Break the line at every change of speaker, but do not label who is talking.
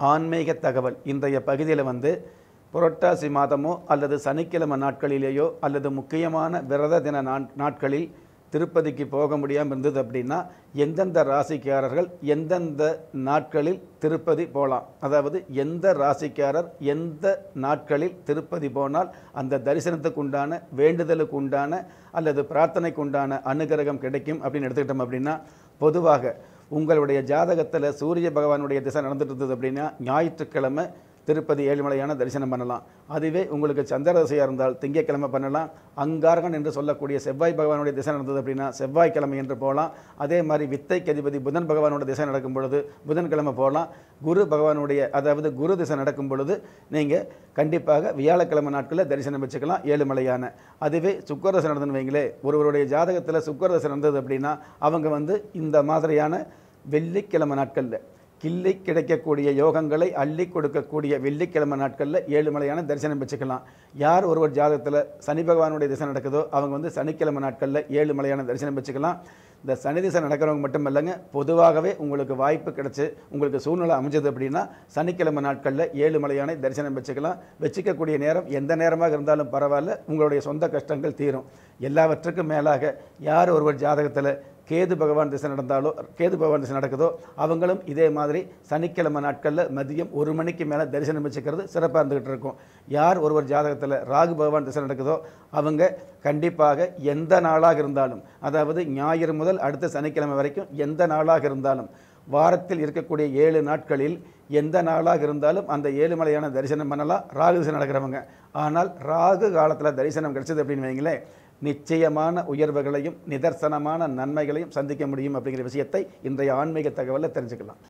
ஆன்மீக தகவல் இன்றைய பகுதியில் வந்து புரட்டாசி மாதமோ அல்லது சனிக்கிழமை நாட்களிலேயோ அல்லது முக்கியமான விரத தின நாட்- நாட்களில் திருப்பதிக்கு போக முடியாமல் இருந்தது அப்படின்னா எந்தெந்த ராசிக்காரர்கள் எந்தெந்த நாட்களில் திருப்பதி போகலாம் அதாவது எந்த ராசிக்காரர் எந்த நாட்களில் திருப்பதி போனால் அந்த தரிசனத்துக்கு உண்டான வேண்டுதலுக்கு உண்டான அல்லது பிரார்த்தனைக்கு உண்டான அனுகிரகம் கிடைக்கும் அப்படின்னு எடுத்துக்கிட்டோம் அப்படின்னா பொதுவாக உங்களுடைய ஜாதகத்தில் சூரிய பகவானுடைய திசை நடந்துட்டு இருந்தது அப்படின்னா ஞாயிற்றுக்கிழமை திருப்பதி ஏழுமலையான தரிசனம் பண்ணலாம் அதுவே உங்களுக்கு சந்திரதசையாக இருந்தால் திங்கட்கிழமை பண்ணலாம் அங்காரகன் என்று சொல்லக்கூடிய செவ்வாய் பகவானுடைய திசை நடந்தது அப்படின்னா செவ்வாய்க்கிழமை என்று போகலாம் அதே மாதிரி வித்தைக்கு அதிபதி புதன் பகவானோட திசை நடக்கும் பொழுது புதன்கிழமை போகலாம் குரு பகவானுடைய அதாவது குரு திசை நடக்கும் பொழுது நீங்கள் கண்டிப்பாக வியாழக்கிழமை நாட்களில் தரிசனம் வச்சுக்கலாம் ஏழுமலையான அதுவே சுக்கரதசை நடந்துன்னு வைங்களே ஒருவருடைய ஜாதகத்தில் சுக்கரதசை நடந்தது அப்படின்னா அவங்க வந்து இந்த மாதிரியான வெள்ளிக்கிழமை நாட்களில் கிள்ளி கிடைக்கக்கூடிய யோகங்களை அள்ளி கொடுக்கக்கூடிய வெள்ளிக்கிழமை நாட்களில் ஏழுமலையான தரிசனம் வச்சுக்கலாம் யார் ஒருவர் ஜாதகத்தில் சனி பகவானுடைய திசை நடக்குதோ அவங்க வந்து சனிக்கிழமை நாட்களில் ஏழுமலையான தரிசனம் வச்சுக்கலாம் இந்த சனி திசை நடக்கிறவங்க மட்டும் இல்லைங்க பொதுவாகவே உங்களுக்கு வாய்ப்பு கிடைச்சு உங்களுக்கு சூழ்நிலை அமைஞ்சது அப்படின்னா சனிக்கிழமை நாட்களில் ஏழுமலையானை தரிசனம் வச்சுக்கலாம் வச்சுக்கக்கூடிய நேரம் எந்த நேரமாக இருந்தாலும் பரவாயில்ல உங்களுடைய சொந்த கஷ்டங்கள் தீரும் எல்லாவற்றுக்கும் மேலாக யார் ஒருவர் ஜாதகத்தில் கேது பகவான் திசை நடந்தாலோ கேது பகவான் திசை நடக்குதோ அவங்களும் இதே மாதிரி சனிக்கிழமை நாட்களில் மதியம் ஒரு மணிக்கு மேலே தரிசனம் வச்சுக்கிறது சிறப்பாக இருந்துகிட்டு இருக்கும் யார் ஒருவர் ஜாதகத்தில் ராகு பகவான் திசை நடக்குதோ அவங்க கண்டிப்பாக எந்த நாளாக இருந்தாலும் அதாவது ஞாயிறு முதல் அடுத்த சனிக்கிழமை வரைக்கும் எந்த நாளாக இருந்தாலும் வாரத்தில் இருக்கக்கூடிய ஏழு நாட்களில் எந்த நாளாக இருந்தாலும் அந்த ஏழுமலையான தரிசனம் பண்ணலாம் ராகு திசை நடக்கிறவங்க ஆனால் ராகு காலத்தில் தரிசனம் கிடைச்சது அப்படின்னு வைங்களேன் நிச்சயமான உயர்வுகளையும் நிதர்சனமான நன்மைகளையும் சந்திக்க முடியும் அப்படிங்கிற விஷயத்தை இன்றைய ஆன்மீக தகவலில் தெரிஞ்சுக்கலாம்